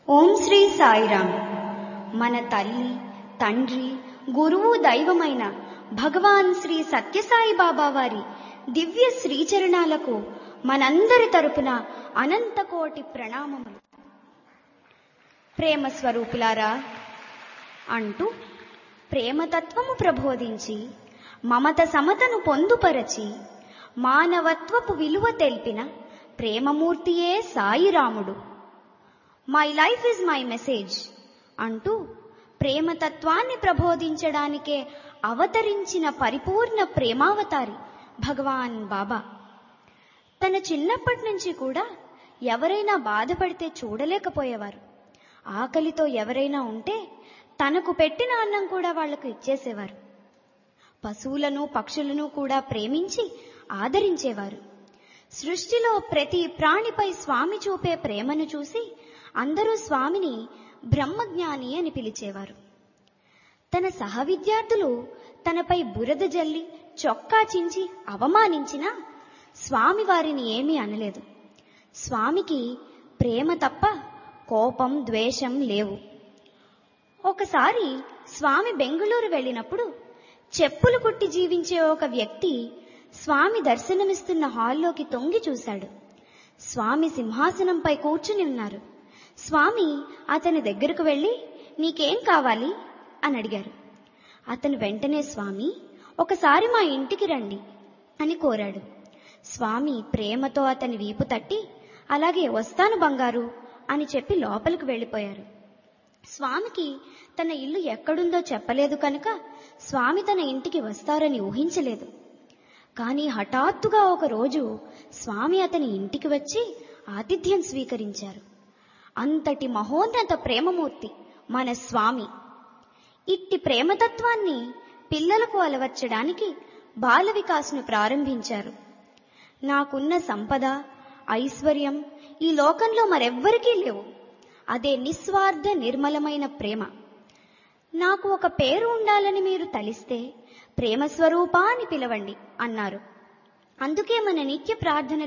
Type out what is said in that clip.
ఓం శ్రీ సాయిరామ్ మన తల్లి తండ్రి గురువు దైవమైన భగవాన్ శ్రీ సత్యసాయి బాబా వారి దివ్య శ్రీచరణాలకు మనందరి తరపున అనంతకోటి ప్రణామములు ప్రేమ స్వరూపులారా అంటూ ప్రేమతత్వము ప్రబోధించి మమత సమతను పొందుపరచి మానవత్వపు విలువ తెలిపిన ప్రేమమూర్తియే Sairamudu my life is my message అంటూ ప్రేమతత్వాన్ని ప్రబోధించడానికే అవతరించిన పరిపూర్ణ ప్రేమావతారి భగవాన్ బాబా తన చిన్నప్పటి నుంచి కూడా ఎవరైనా బాధపడితే చూడలేకపోయేవారు ఆకలితో ఎవరైనా ఉంటే తనకు పెట్టిన అన్నం కూడా వాళ్లకు ఇచ్చేసేవారు పశువులను పక్షులను కూడా ప్రేమించి ఆదరించేవారు సృష్టిలో ప్రతి ప్రాణిపై స్వామి చూపే ప్రేమను చూసి అందరూ స్వామిని బ్రహ్మజ్ఞాని అని పిలిచేవారు తన సహ విద్యార్థులు తనపై బురద జల్లి చొక్కా చించి అవమానించినా స్వామి వారిని ఏమీ అనలేదు స్వామికి ప్రేమ తప్ప కోపం ద్వేషం లేవు ఒకసారి స్వామి బెంగుళూరు వెళ్ళినప్పుడు చెప్పులు కుట్టి జీవించే ఒక వ్యక్తి స్వామి దర్శనమిస్తున్న హాల్లోకి తొంగి చూశాడు స్వామి సింహాసనంపై కూర్చుని ఉన్నారు స్వామి అతని దగ్గరకు వెళ్ళి నీకేం కావాలి అని అడిగారు అతను వెంటనే స్వామి ఒకసారి మా ఇంటికి రండి అని కోరాడు స్వామి ప్రేమతో అతని వీపు తట్టి అలాగే వస్తాను బంగారు అని చెప్పి లోపలికి వెళ్ళిపోయారు స్వామికి తన ఇల్లు ఎక్కడుందో చెప్పలేదు కనుక స్వామి తన ఇంటికి వస్తారని ఊహించలేదు కానీ హఠాత్తుగా ఒక రోజు స్వామి అతని ఇంటికి వచ్చి ఆతిథ్యం స్వీకరించారు అంతటి మహోన్నత ప్రేమమూర్తి మన స్వామి ఇట్టి ప్రేమతత్వాన్ని పిల్లలకు అలవర్చడానికి బాల వికాస్ను ప్రారంభించారు నాకున్న సంపద ఐశ్వర్యం ఈ లోకంలో మరెవ్వరికీ లేవు అదే నిస్వార్థ నిర్మలమైన ప్రేమ నాకు ఒక పేరు ఉండాలని మీరు తలిస్తే ప్రేమ స్వరూపా అని పిలవండి అన్నారు అందుకే మన నిత్య ప్రార్థన